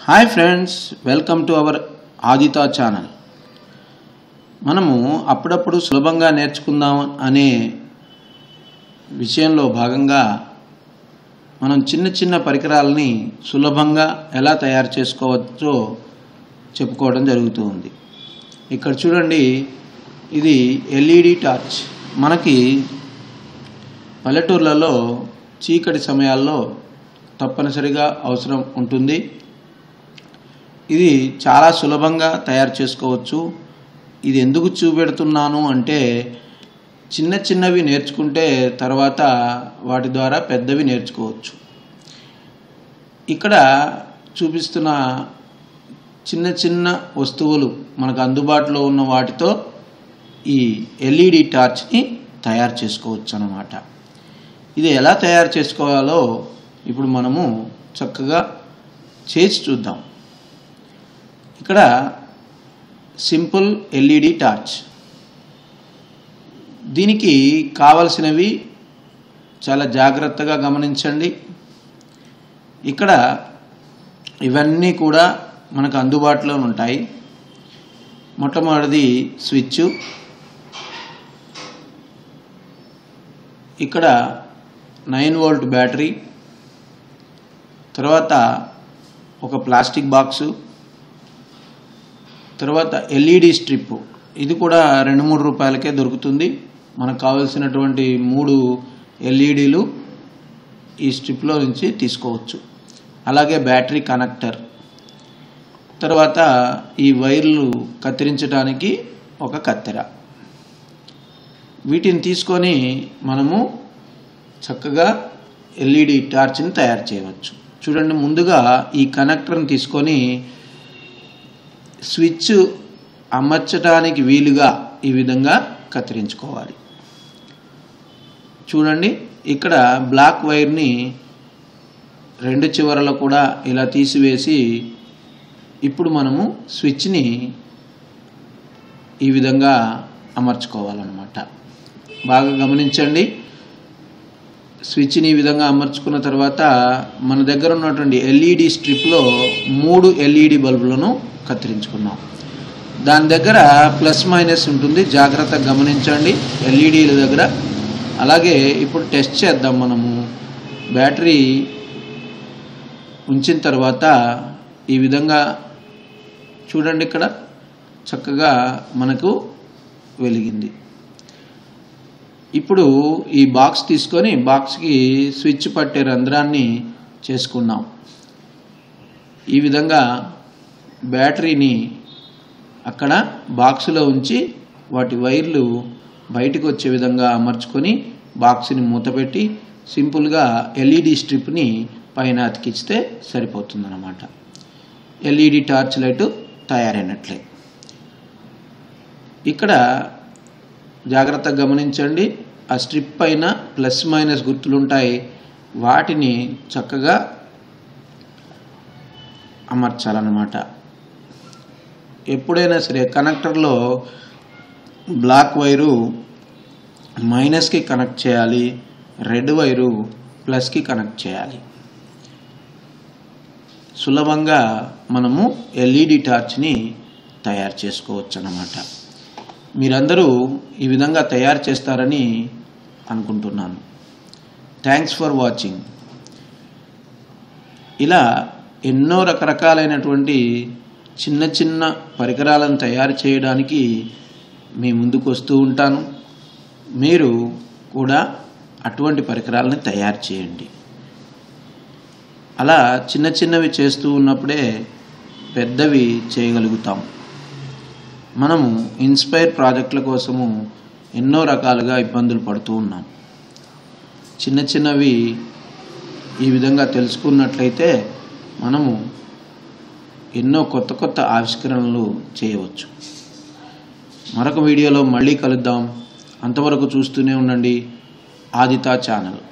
hi friends welcome to our Aditha channel మనము అప్పుడప్పుడు సులభంగా నేర్చుకుందాం అనే విషయంలో భాగంగా మనం చిన్న చిన్న పరికరాలని సులభంగా ఎలా తయారు చేసుకోవచ్చో చెప్పుకోవడం జరుగుతూ ఉంది ఇక్కడ చూడండి ఇది ఎల్ఈడి టార్చ్ మనకి పల్లెటూర్లలో చీకటి సమయాల్లో తప్పనిసరిగా అవసరం ఉంటుంది ఇది చాలా సులభంగా తయారు చేసుకోవచ్చు ఇది ఎందుకు చూపెడుతున్నాను అంటే చిన్న చిన్నవి నేర్చుకుంటే తర్వాత వాటి ద్వారా పెద్దవి నేర్చుకోవచ్చు ఇక్కడ చూపిస్తున్న చిన్న చిన్న వస్తువులు మనకు అందుబాటులో ఉన్న వాటితో ఈ ఎల్ఈడి టార్చ్ని తయారు చేసుకోవచ్చు అన్నమాట ఇది ఎలా తయారు చేసుకోవాలో ఇప్పుడు మనము చక్కగా చేసి చూద్దాం ఇక్కడ సింపుల్ ఎల్ఈడి టార్చ్ దీనికి కావలసినవి చాలా జాగ్రత్తగా గమనించండి ఇక్కడ ఇవన్నీ కూడా మనకు అందుబాటులో ఉంటాయి మొట్టమొదటిది స్విచ్ ఇక్కడ నైన్ వోల్ట్ బ్యాటరీ తర్వాత ఒక ప్లాస్టిక్ బాక్సు తర్వాత ఎల్ఈడి స్ట్రిప్ ఇది కూడా రెండు మూడు రూపాయలకే దొరుకుతుంది మనకు కావలసినటువంటి మూడు ఎల్ఈడీలు ఈ స్ట్రిప్లో నుంచి తీసుకోవచ్చు అలాగే బ్యాటరీ కనెక్టర్ తర్వాత ఈ వైర్లు కత్తిరించడానికి ఒక కత్తెర వీటిని తీసుకొని మనము చక్కగా ఎల్ఈడి టార్చ్ని తయారు చేయవచ్చు చూడండి ముందుగా ఈ కనెక్టర్ని తీసుకొని స్విచ్ అమర్చడానికి వీలుగా ఈ విధంగా కత్తిరించుకోవాలి చూడండి ఇక్కడ బ్లాక్ వైర్ని రెండు చివరల కూడా ఇలా తీసివేసి ఇప్పుడు మనము స్విచ్ని ఈ విధంగా అమర్చుకోవాలన్నమాట బాగా గమనించండి స్విచ్ని ఈ విధంగా అమర్చుకున్న తర్వాత మన దగ్గర ఉన్నటువంటి ఎల్ఈడి స్ట్రిప్లో మూడు ఎల్ఈడి బల్బులను కత్తిరించుకున్నాం దాని దగ్గర ప్లస్ మైనస్ ఉంటుంది జాగ్రత్తగా గమనించండి ఎల్ఈడీల దగ్గర అలాగే ఇప్పుడు టెస్ట్ చేద్దాం మనము బ్యాటరీ ఉంచిన తర్వాత ఈ విధంగా చూడండి ఇక్కడ చక్కగా మనకు వెలిగింది ఇప్పుడు ఈ బాక్స్ తీసుకొని బాక్స్కి స్విచ్ పట్టే రంధ్రాన్ని చేసుకున్నాం ఈ విధంగా బ్యాటరీని అక్కడ బాక్సులో ఉంచి వాటి వైర్లు బయటకు వచ్చే విధంగా అమర్చుకొని బాక్స్ని మూతపెట్టి సింపుల్గా ఎల్ఈడి స్ట్రిప్ని పైన అతికిస్తే సరిపోతుందన్నమాట ఎల్ఈడి టార్చ్ లైట్ తయారైనట్లే ఇక్కడ జాగ్రత్తగా గమనించండి ఆ స్ట్రిప్ పైన ప్లస్ మైనస్ గుర్తులుంటాయి వాటిని చక్కగా అమర్చాలన్నమాట ఎప్పుడైనా సరే కనెక్టర్లో బ్లాక్ వైరు మైనస్కి కనెక్ట్ చేయాలి రెడ్ వైరు ప్లస్కి కనెక్ట్ చేయాలి సులభంగా మనము ఎల్ఈడి టార్చ్ని తయారు చేసుకోవచ్చు అన్నమాట మీరందరూ ఈ విధంగా తయారు చేస్తారని అనుకుంటున్నాను థ్యాంక్స్ ఫర్ వాచింగ్ ఇలా ఎన్నో రకరకాలైనటువంటి చిన్న చిన్న పరికరాలను తయారు చేయడానికి మీ ముందుకు వస్తూ ఉంటాను మీరు కూడా అటువంటి పరికరాలను తయారు చేయండి అలా చిన్న చిన్నవి చేస్తూ ఉన్నప్పుడే పెద్దవి చేయగలుగుతాం మనము ఇన్స్పైర్ ప్రాజెక్టుల కోసము ఎన్నో రకాలుగా ఇబ్బందులు పడుతూ ఉన్నాం చిన్న చిన్నవి ఈ విధంగా తెలుసుకున్నట్లయితే మనము ఎన్నో కొత్త కొత్త ఆవిష్కరణలు చేయవచ్చు మరొక వీడియోలో మళ్ళీ కలుద్దాం అంతవరకు చూస్తూనే ఉండండి ఆదితా ఛానల్